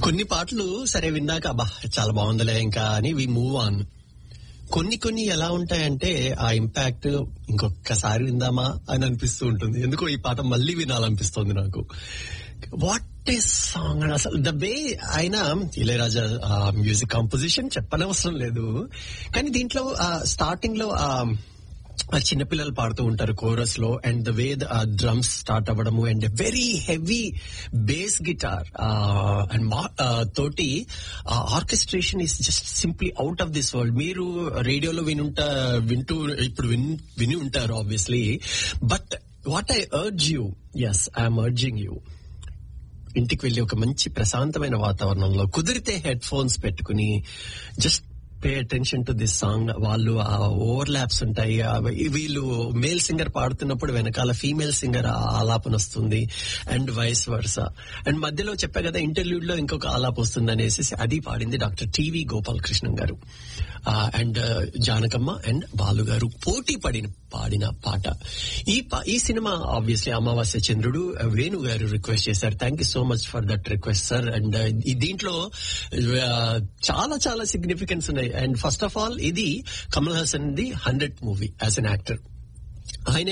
కొన్ని పాటలు సరే విన్నాక అబ్బా చాలా బాగుందిలే ఇంకా అని వి మూవ్ ఆన్ కొన్ని కొన్ని ఎలా ఉంటాయంటే ఆ ఇంపాక్ట్ ఇంకొకసారి విందామా అని అనిపిస్తూ ఉంటుంది ఎందుకో ఈ పాట మళ్ళీ వినాలనిపిస్తుంది నాకు వాట్ ఈస్ సాంగ్ అని అసలు ద వే ఆయన ఇళయరాజా మ్యూజిక్ కంపోజిషన్ చెప్పనవసరం లేదు కానీ దీంట్లో స్టార్టింగ్ లో ఆ ఆ చిన్నపిల్లలు పాడుతూ ఉంటారు కోరస్ లో and the way the drums start అవ్వడము and very heavy bass guitar and తోటి orchestration is just simply out of this world మీరు రేడియోలో వినుంటా వింటూ ఇప్పుడు విన్- విని ఉంటారు obviously but what I urge you is I'm urging you ఇంటికి వెళ్లి ఒక మంచి ప్రశాంతమైన వాతావరణంలో కుదిరితే హెడ్ ఫోన్స్ పెట్టుకుని just pay attention to this song వాళ్ళు ఆ ఓవర్ ల్యాప్స్ ఉంటాయి ఆ వీళ్ళు మేల్ సింగర్ పాడుతున్నప్పుడు వెనకాల ఫీమేల్ సింగర్ ఆలాపన వస్తుంది అండ్ వైస్ వర్స అండ్ మధ్యలో చెప్పా కదా ఇంటర్వ్యూడ్ లో ఇంకొక ఆలాప వస్తుంది అనేసి అది పాడింది డాక్టర్ టివి గోపాలకృష్ణన్ గారు అండ్ జానకమ్మ అండ్ బాలు గారు పోటీ పడిన పాడిన పాట ఈ పా- ఈ సినిమా ఆబ్వియస్లీ అమావాస్య చంద్రుడు uh, వేణు గారు రిక్వెస్ట్ చేశారు thank you so much for that request sir and దీంట్లో uh, చాలా చాలా సిగ్నిఫికెన్స్ ఉన్నాయి అండ్ ఫస్ట్ ఆఫ్ ఆల్ ఇది Kamal Haasan the hundred movie as an actor ఆయన